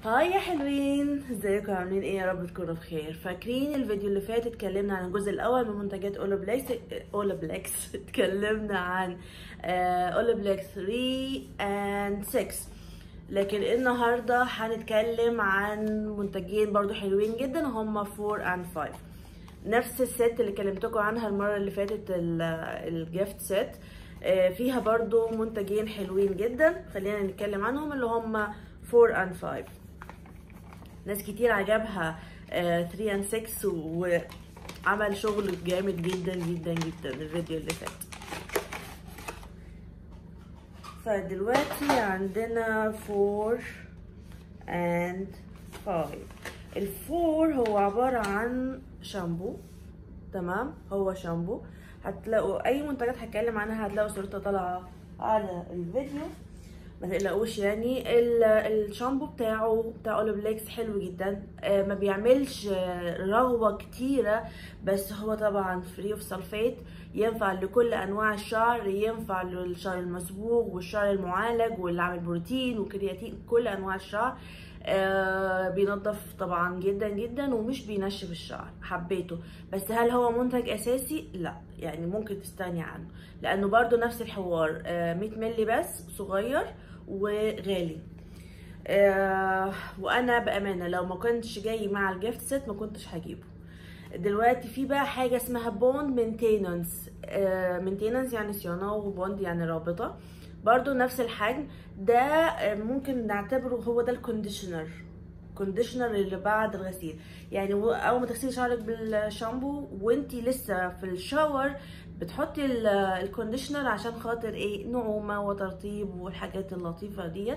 هاي يا حلوين ازيكم عاملين ايه يا رب تكونوا بخير فاكرين الفيديو اللي فات اتكلمنا عن الجزء الاول من منتجات اولوبلكس اولوبلكس اتكلمنا عن اولوبلكس 3 and 6 لكن النهارده هنتكلم عن منتجين برضو حلوين جدا هما 4 and 5 نفس الست اللي كلمتكم عنها المره اللي فاتت الجيفت سيت فيها برضو منتجين حلوين جدا خلينا نتكلم عنهم اللي هما 4 and 5 ناس كتير عجبها 3 and 6 وعمل شغل جامد جدا جدا جدا الفيديو اللي فات فدلوقتي عندنا 4 and 5 الفور هو عبارة عن شامبو تمام هو شامبو هتلاقوا اي منتجات هتكلم عنها هتلاقوا صورتها طالعة على الفيديو ما تقلقوش يعني الشامبو بتاعه بتاع اولوبليكس حلو جدا ما بيعملش رغوه كتيره بس هو طبعا فري اوف سلفيت ينفع لكل انواع الشعر ينفع للشعر المصبوغ والشعر المعالج واللي عامل بروتين وكرياتين كل انواع الشعر آه بينظف طبعا جدا جدا ومش بينشف الشعر حبيته بس هل هو منتج اساسي لا يعني ممكن تستغني عنه لانه برضو نفس الحوار آه 100 مللي بس صغير وغالي آه وانا بامانه لو ما كنتش جاي مع الجيفت سيت ما كنتش هجيبه دلوقتي في بقى حاجه اسمها بوند مينتيننس مينتيننس يعني صيانه وبوند يعني رابطه برضو نفس الحجم ده ممكن نعتبره هو ده الكونديشنر كونديشنر اللي بعد الغسيل يعني اول ما تغسلي شعرك بالشامبو وانتي لسه في الشاور بتحطي الكونديشنر عشان خاطر ايه نعومه وترطيب والحاجات اللطيفه ديت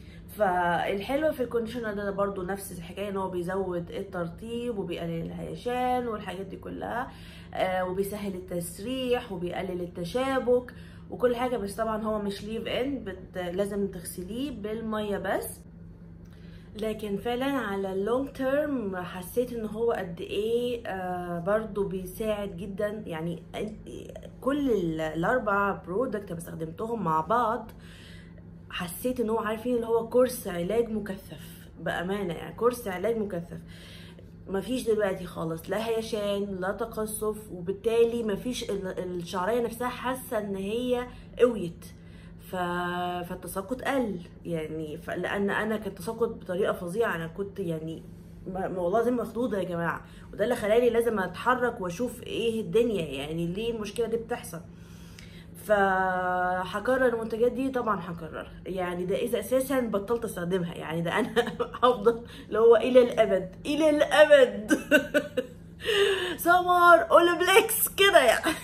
فالحلو في الكونديشنر ده برضو نفس الحكايه ان هو بيزود الترطيب وبيقلل الهيشان والحاجات دي كلها آه وبيسهل التسريح وبيقلل التشابك وكل حاجه بس طبعا هو مش ليف ان بت... لازم تغسليه بالميه بس لكن فعلا على اللونج تيرم حسيت ان هو قد ايه آه برضو بيساعد جدا يعني كل الاربع برودكت بستخدمتهم مع بعض حسيت ان هو عارفين اللي هو كورس علاج مكثف بامانه يعني كورس علاج مكثف مفيش دلوقتي خالص لا هيشان لا تقصف وبالتالي مفيش الشعريه نفسها حاسه ان هي قويت ف... فالتساقط قل يعني ف... لان انا كان تساقط بطريقه فظيعه انا كنت يعني ما... والله زي مخضوضه يا جماعه وده اللي خلاني لازم اتحرك واشوف ايه الدنيا يعني ليه المشكله دي بتحصل فهكرر المنتجات دي طبعا هكررها يعني ده اذا اساسا بطلت استخدمها يعني ده انا هفضل اللي هو الى الابد الى الابد سمر اولبليكس كده يعني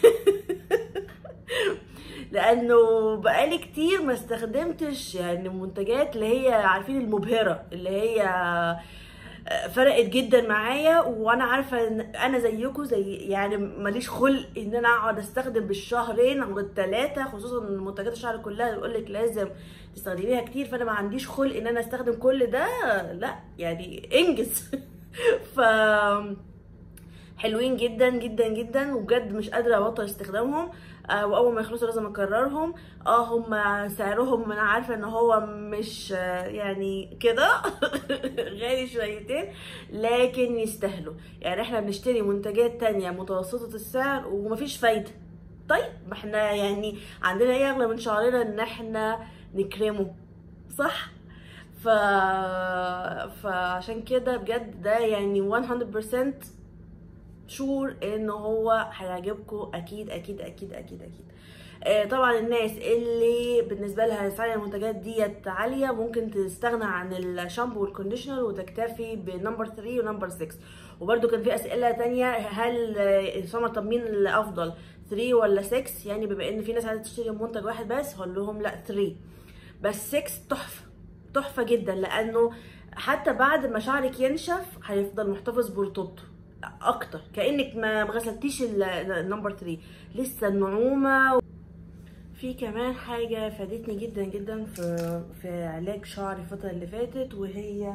لانه بقالي كتير ما استخدمتش يعني منتجات اللي هي عارفين المبهره اللي هي فرقت جدا معايا وانا عارفه ان انا زيكم زي يعني ماليش خلق ان انا اقعد استخدم بالشهرين او الثلاثه خصوصا منتجات الشعر كلها بيقول لك لازم تستخدميها كتير فانا ما عنديش خلق ان انا استخدم كل ده لا يعني انجز ف حلوين جدا جدا جدا وبجد مش قادره ابطل استخدامهم آه واول ما يخلصوا لازم اكررهم اه هم سعرهم انا عارفه ان هو مش آه يعني كده غالي شويتين لكن يستاهلوا يعني احنا بنشتري منتجات تانية متوسطه السعر ومفيش فايده طيب ما احنا يعني عندنا ايه اغلى من شعرنا ان احنا نكرمه صح ف فعشان كده بجد ده يعني 100% شور ان هو هيعجبكم اكيد اكيد اكيد اكيد اكيد آه طبعا الناس اللي بالنسبه لها سعر المنتجات ديت عاليه ممكن تستغنى عن الشامبو والكونديشنر وتكتفي بنمبر 3 ونمبر 6 وبرده كان في اسئله تانية هل سمر طب مين الافضل 3 ولا 6 يعني بما ان في ناس عايزه تشتري منتج واحد بس هقول لهم لا 3 بس 6 تحفه تحفه جدا لانه حتى بعد ما شعرك ينشف هيفضل محتفظ برطوبته اكتر كانك ما غسلتيش النمبر 3 لسه النعومه في كمان حاجه فادتني جدا جدا في في علاج شعري الفتره اللي فاتت وهي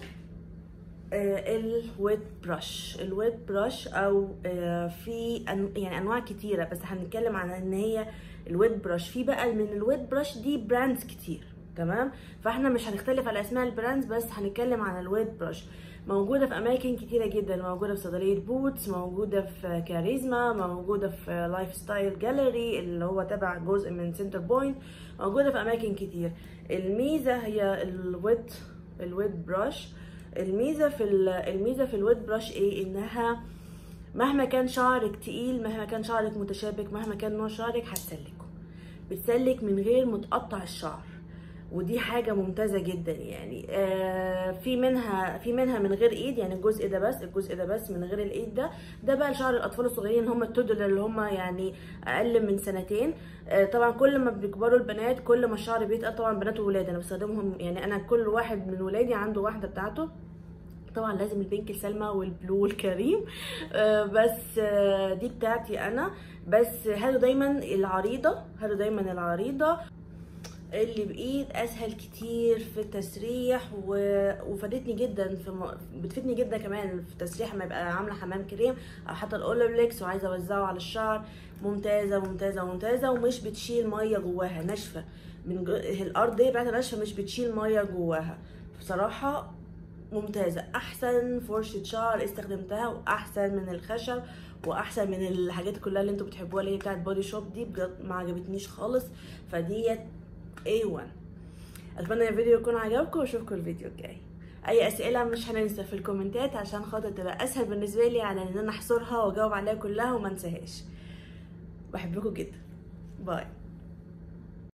الويت براش الويت براش او في يعني انواع كتيره بس هنتكلم عن ان هي الويت براش في بقى من الويت براش دي براندز كتير تمام فاحنا مش هنختلف على اسماء البراندز بس هنتكلم عن الويت براش موجودة في أماكن كتيرة جدا موجودة في صيدلية بوتس موجودة في كاريزما موجودة في لايف ستايل جاليري اللي هو تبع جزء من سنتر بوينت موجودة في أماكن كتير الميزة هي الويت الويت براش الميزة في ال- الميزة في الويت براش ايه انها مهما كان شعرك تقيل مهما كان شعرك متشابك مهما كان نوع شعرك هتسلكه بتسلك من غير ما تقطع الشعر ودي حاجة ممتازة جدا يعني آه في منها في منها من غير ايد يعني الجزء ده بس الجزء ده بس من غير الايد ده ده بقى لشعر الاطفال الصغيرين اللي هم التودلر اللي هم يعني اقل من سنتين آه طبعا كل ما بيكبروا البنات كل ما الشعر بيتقل طبعا بنات وولاد انا بستخدمهم يعني انا كل واحد من ولادي عنده واحده بتاعته طبعا لازم البينك السلمى والبلو والكريم آه بس آه دي بتاعتي انا بس هاتوا دايما العريضه هاتوا دايما العريضه اللي بايد اسهل كتير في التسريح و... وفادتني جدا في م... بتفيدني جدا كمان في التسريح لما يبقى عامله حمام كريم او حتى الاولبلكس وعايزه اوزعه على الشعر ممتازه ممتازه ممتازه ومش بتشيل ميه جواها ناشفه من جو... الارض دي بتاعتها ناشفه مش بتشيل ميه جواها بصراحه ممتازه احسن فرشه شعر استخدمتها واحسن من الخشب واحسن من الحاجات كلها اللي انتوا بتحبوها اللي هي بتاعت بودي شوب دي بجد ما عجبتنيش خالص فديت A1 اتمنى الفيديو يكون عجبكم واشوفكم الفيديو الجاي اي اسئله مش هننسى في الكومنتات عشان خاطر تبقى اسهل بالنسبه لي على ان انا احصرها واجاوب عليها كلها وما انساهاش بحبكم جدا باي